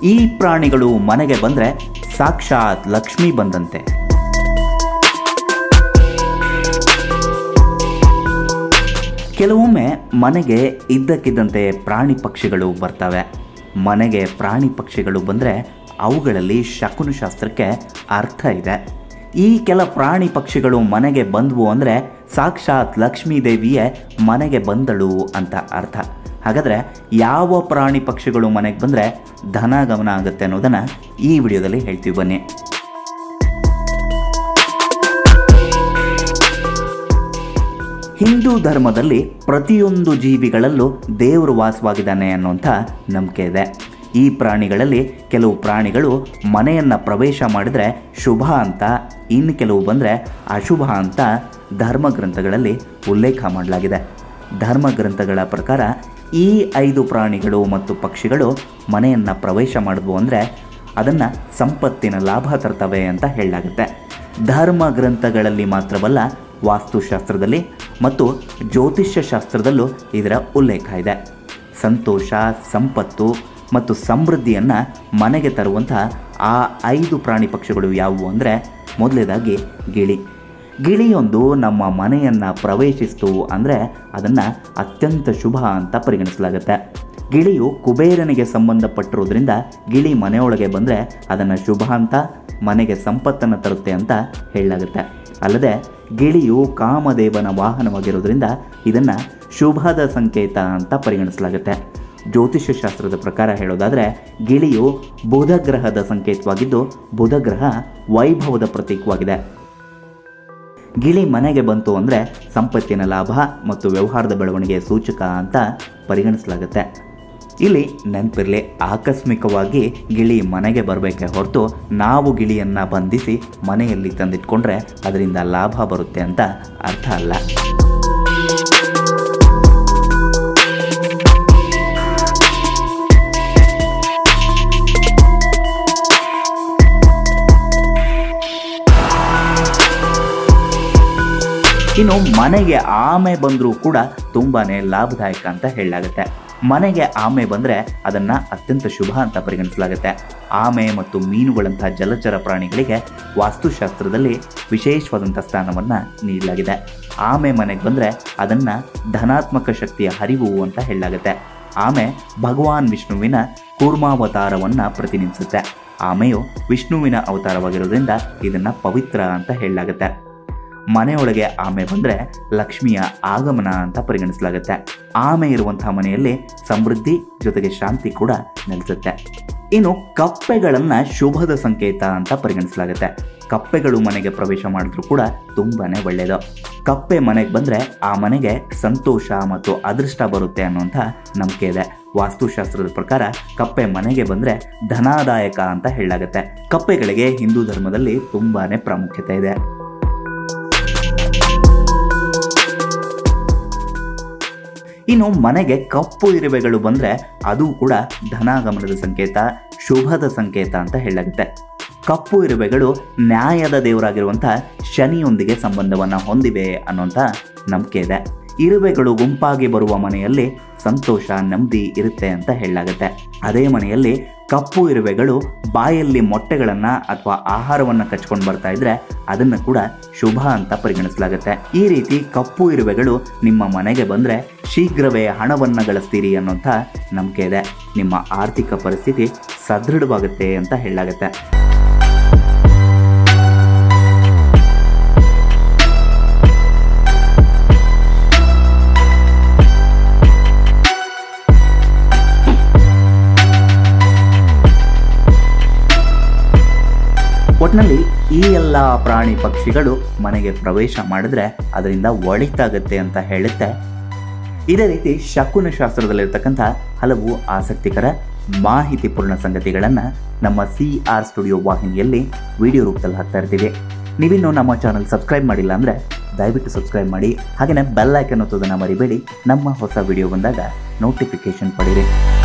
ಈ ಪ್ರಾಣಿಗಳು ಮನೆಗೆ ಬಂದರೆ ಸಾಕ್ಷಾತ್ ಲಕ್ಷ್ಮಿ ಬಂದಂತೆ ಕೆಲವೊಮ್ಮೆ ಮನೆಗೆ ಇದ್ದಕ್ಕಿದ್ದಂತೆ ಪ್ರಾಣಿ ಪಕ್ಷಿಗಳು ಬರ್ತವೆ ಮನೆಗೆ ಪ್ರಾಣಿ ಪಕ್ಷಿಗಳು ಬಂದರೆ ಅವುಗಳಲ್ಲಿ ಶಕುನಶಾಸ್ತ್ರಕ್ಕೆ ಅರ್ಥ ಇದೆ ಈ ಕೆಲ ಪ್ರಾಣಿ ಪಕ್ಷಿಗಳು ಮನೆಗೆ ಬಂದವು ಅಂದರೆ ಸಾಕ್ಷಾತ್ ಲಕ್ಷ್ಮೀ ದೇವಿಯೇ ಮನೆಗೆ ಬಂದಳು ಅಂತ ಅರ್ಥ ಹಾಗಾದರೆ ಯಾವ ಪ್ರಾಣಿ ಪಕ್ಷಿಗಳು ಮನೆಗೆ ಬಂದರೆ ಧನಾಗಮನ ಆಗುತ್ತೆ ಅನ್ನೋದನ್ನು ಈ ವಿಡಿಯೋದಲ್ಲಿ ಹೇಳ್ತೀವಿ ಬನ್ನಿ ಹಿಂದೂ ಧರ್ಮದಲ್ಲಿ ಪ್ರತಿಯೊಂದು ಜೀವಿಗಳಲ್ಲೂ ದೇವರು ವಾಸವಾಗಿದ್ದಾನೆ ಅನ್ನುವಂಥ ನಂಬಿಕೆ ಇದೆ ಈ ಪ್ರಾಣಿಗಳಲ್ಲಿ ಕೆಲವು ಪ್ರಾಣಿಗಳು ಮನೆಯನ್ನು ಪ್ರವೇಶ ಮಾಡಿದರೆ ಶುಭ ಅಂತ ಇನ್ನು ಕೆಲವು ಬಂದರೆ ಅಶುಭ ಅಂತ ಧರ್ಮಗ್ರಂಥಗಳಲ್ಲಿ ಉಲ್ಲೇಖ ಮಾಡಲಾಗಿದೆ ಧರ್ಮಗ್ರಂಥಗಳ ಪ್ರಕಾರ ಈ ಐದು ಪ್ರಾಣಿಗಳು ಮತ್ತು ಪಕ್ಷಿಗಳು ಮನೆಯನ್ನು ಪ್ರವೇಶ ಮಾಡಿದ್ವು ಅಂದರೆ ಅದನ್ನು ಸಂಪತ್ತಿನ ಲಾಭ ತರ್ತವೆ ಅಂತ ಹೇಳಲಾಗುತ್ತೆ ಧರ್ಮ ಗ್ರಂಥಗಳಲ್ಲಿ ಮಾತ್ರವಲ್ಲ ವಾಸ್ತುಶಾಸ್ತ್ರದಲ್ಲಿ ಮತ್ತು ಜ್ಯೋತಿಷ್ಯ ಶಾಸ್ತ್ರದಲ್ಲೂ ಇದರ ಉಲ್ಲೇಖ ಇದೆ ಸಂತೋಷ ಸಂಪತ್ತು ಮತ್ತು ಸಮೃದ್ಧಿಯನ್ನು ಮನೆಗೆ ತರುವಂತಹ ಆ ಐದು ಪ್ರಾಣಿ ಪಕ್ಷಿಗಳು ಯಾವುವು ಅಂದರೆ ಮೊದಲನೇದಾಗಿ ಗಿಳಿ ಗಿಳಿಯೊಂದು ನಮ್ಮ ಮನೆಯನ್ನು ಪ್ರವೇಶಿಸ್ತು ಅಂದರೆ ಅದನ್ನು ಅತ್ಯಂತ ಶುಭ ಅಂತ ಪರಿಗಣಿಸಲಾಗುತ್ತೆ ಗಿಳಿಯು ಕುಬೇರನಿಗೆ ಸಂಬಂಧಪಟ್ಟಿರೋದ್ರಿಂದ ಗಿಳಿ ಮನೆಯೊಳಗೆ ಬಂದರೆ ಅದನ್ನು ಶುಭ ಅಂತ ಮನೆಗೆ ಸಂಪತ್ತನ್ನು ತರುತ್ತೆ ಅಂತ ಹೇಳಲಾಗುತ್ತೆ ಅಲ್ಲದೆ ಗಿಳಿಯು ಕಾಮದೇವನ ವಾಹನವಾಗಿರೋದ್ರಿಂದ ಇದನ್ನು ಶುಭದ ಸಂಕೇತ ಅಂತ ಪರಿಗಣಿಸಲಾಗುತ್ತೆ ಜ್ಯೋತಿಷ್ಯ ಶಾಸ್ತ್ರದ ಪ್ರಕಾರ ಹೇಳೋದಾದರೆ ಗಿಳಿಯು ಬುಧ ಗ್ರಹದ ಸಂಕೇತವಾಗಿದ್ದು ಬುಧ ಗ್ರಹ ವೈಭವದ ಪ್ರತೀಕವಾಗಿದೆ ಗಿಳಿ ಮನೆಗೆ ಬಂತು ಅಂದರೆ ಸಂಪತ್ತಿನ ಲಾಭ ಮತ್ತು ವ್ಯವಹಾರದ ಬೆಳವಣಿಗೆಯ ಸೂಚಕ ಅಂತ ಪರಿಗಣಿಸಲಾಗುತ್ತೆ ಇಲ್ಲಿ ನೆನಪಿರಲಿ ಆಕಸ್ಮಿಕವಾಗಿ ಗಿಳಿ ಮನೆಗೆ ಬರಬೇಕೆ ಹೊರತು ನಾವು ಗಿಳಿಯನ್ನು ಬಂಧಿಸಿ ಮನೆಯಲ್ಲಿ ತಂದಿಟ್ಕೊಂಡ್ರೆ ಅದರಿಂದ ಲಾಭ ಬರುತ್ತೆ ಅಂತ ಅರ್ಥ ಅಲ್ಲ ಇನ್ನು ಮನೆಗೆ ಆಮೆ ಬಂದರೂ ಕೂಡ ತುಂಬಾ ಲಾಭದಾಯಕ ಅಂತ ಹೇಳಲಾಗುತ್ತೆ ಮನೆಗೆ ಆಮೆ ಬಂದರೆ ಅದನ್ನು ಅತ್ಯಂತ ಶುಭ ಅಂತ ಪರಿಗಣಿಸಲಾಗುತ್ತೆ ಆಮೆ ಮತ್ತು ಮೀನುಗಳಂತಹ ಜಲಚರ ಪ್ರಾಣಿಗಳಿಗೆ ವಾಸ್ತುಶಾಸ್ತ್ರದಲ್ಲಿ ವಿಶೇಷವಾದಂಥ ಸ್ಥಾನವನ್ನು ನೀಡಲಾಗಿದೆ ಆಮೆ ಮನೆಗೆ ಬಂದರೆ ಅದನ್ನು ಧನಾತ್ಮಕ ಶಕ್ತಿಯ ಹರಿವು ಅಂತ ಹೇಳಲಾಗುತ್ತೆ ಆಮೆ ಭಗವಾನ್ ವಿಷ್ಣುವಿನ ಕೂರ್ಮಾವತಾರವನ್ನು ಪ್ರತಿನಿಧಿಸುತ್ತೆ ಆಮೆಯು ವಿಷ್ಣುವಿನ ಅವತಾರವಾಗಿರೋದ್ರಿಂದ ಇದನ್ನು ಪವಿತ್ರ ಅಂತ ಹೇಳಲಾಗುತ್ತೆ ಮನೆಯೊಳಗೆ ಆಮೆ ಬಂದರೆ ಲಕ್ಷ್ಮಿಯ ಆಗಮನ ಅಂತ ಪರಿಗಣಿಸಲಾಗುತ್ತೆ ಆಮೆ ಇರುವಂತಹ ಮನೆಯಲ್ಲಿ ಸಮೃದ್ಧಿ ಜೊತೆಗೆ ಶಾಂತಿ ಕೂಡ ನೆಲೆಸುತ್ತೆ ಇನ್ನು ಕಪ್ಪೆಗಳನ್ನು ಶುಭದ ಸಂಕೇತ ಅಂತ ಪರಿಗಣಿಸಲಾಗುತ್ತೆ ಕಪ್ಪೆಗಳು ಮನೆಗೆ ಪ್ರವೇಶ ಮಾಡಿದ್ರು ಕೂಡ ತುಂಬಾನೇ ಒಳ್ಳೆಯದು ಕಪ್ಪೆ ಮನೆಗೆ ಬಂದರೆ ಆ ಮನೆಗೆ ಸಂತೋಷ ಮತ್ತು ಅದೃಷ್ಟ ಬರುತ್ತೆ ಅನ್ನುವಂಥ ನಂಬಿಕೆ ಇದೆ ವಾಸ್ತುಶಾಸ್ತ್ರದ ಪ್ರಕಾರ ಕಪ್ಪೆ ಮನೆಗೆ ಬಂದರೆ ಧನಾದಾಯಕ ಅಂತ ಹೇಳಲಾಗುತ್ತೆ ಕಪ್ಪೆಗಳಿಗೆ ಹಿಂದೂ ಧರ್ಮದಲ್ಲಿ ತುಂಬಾನೇ ಪ್ರಾಮುಖ್ಯತೆ ಇದೆ ಇನ್ನು ಮನೆಗೆ ಕಪ್ಪು ಇರುವೆಗಳು ಬಂದರೆ ಅದು ಕೂಡ ಧನಾಗಮನದ ಸಂಕೇತ ಶುಭದ ಸಂಕೇತ ಅಂತ ಹೇಳಲಾಗುತ್ತೆ ಕಪ್ಪು ಇರುವೆಗಳು ನ್ಯಾಯದ ದೇವರಾಗಿರುವಂಥ ಶನಿಯೊಂದಿಗೆ ಸಂಬಂಧವನ್ನು ಹೊಂದಿವೆ ಅನ್ನುವಂಥ ನಂಬಿಕೆ ಇದೆ ಇರುವೆಗಳು ಗುಂಪಾಗಿ ಬರುವ ಮನೆಯಲ್ಲಿ ಸಂತೋಷ ನೆಮ್ಮದಿ ಇರುತ್ತೆ ಅಂತ ಹೇಳಲಾಗುತ್ತೆ ಅದೇ ಮನೆಯಲ್ಲಿ ಕಪ್ಪು ಇರುವೆಗಳು ಬಾಯಲ್ಲಿ ಮೊಟ್ಟೆಗಳನ್ನು ಅಥವಾ ಆಹಾರವನ್ನು ಕಚ್ಕೊಂಡು ಬರ್ತಾ ಇದ್ರೆ ಅದನ್ನು ಕೂಡ ಶುಭ ಅಂತ ಪರಿಗಣಿಸಲಾಗುತ್ತೆ ಈ ರೀತಿ ಕಪ್ಪು ಇರುವೆಗಳು ನಿಮ್ಮ ಮನೆಗೆ ಬಂದರೆ ಶೀಘ್ರವೇ ಹಣವನ್ನು ಗಳಿಸ್ತೀರಿ ಅನ್ನೋಂಥ ನಂಬಿಕೆ ಇದೆ ನಿಮ್ಮ ಆರ್ಥಿಕ ಪರಿಸ್ಥಿತಿ ಸದೃಢವಾಗುತ್ತೆ ಅಂತ ಹೇಳಲಾಗುತ್ತೆ ಒಟ್ಟಿನಲ್ಲಿ ಈ ಎಲ್ಲ ಪ್ರಾಣಿ ಪಕ್ಷಿಗಳು ಮನೆಗೆ ಪ್ರವೇಶ ಮಾಡಿದ್ರೆ ಅದರಿಂದ ಒಳಿತಾಗತ್ತೆ ಅಂತ ಹೇಳುತ್ತೆ ಇದೇ ರೀತಿ ಶಕುನ ಶಾಸ್ತ್ರದಲ್ಲಿರ್ತಕ್ಕಂಥ ಹಲವು ಆಸಕ್ತಿಕರ ಮಾಹಿತಿಪೂರ್ಣ ಸಂಗತಿಗಳನ್ನು ನಮ್ಮ ಸಿ ಆರ್ ಸ್ಟುಡಿಯೋ ವಾಹಿನಿಯಲ್ಲಿ ವಿಡಿಯೋ ರೂಪದಲ್ಲಿ ಹಾಕ್ತಾ ಇರ್ತೀವಿ ನೀವಿನ್ನೂ ನಮ್ಮ ಚಾನಲ್ ಸಬ್ಸ್ಕ್ರೈಬ್ ಮಾಡಿಲ್ಲ ಅಂದರೆ ದಯವಿಟ್ಟು ಸಬ್ಸ್ಕ್ರೈಬ್ ಮಾಡಿ ಹಾಗೆಯೇ ಬೆಲ್ ಐಕನ್ ಒತ್ತೋದನ್ನು ಮರಿಬೇಡಿ ನಮ್ಮ ಹೊಸ ವಿಡಿಯೋ ಬಂದಾಗ ನೋಟಿಫಿಕೇಶನ್ ಪಡೀರಿ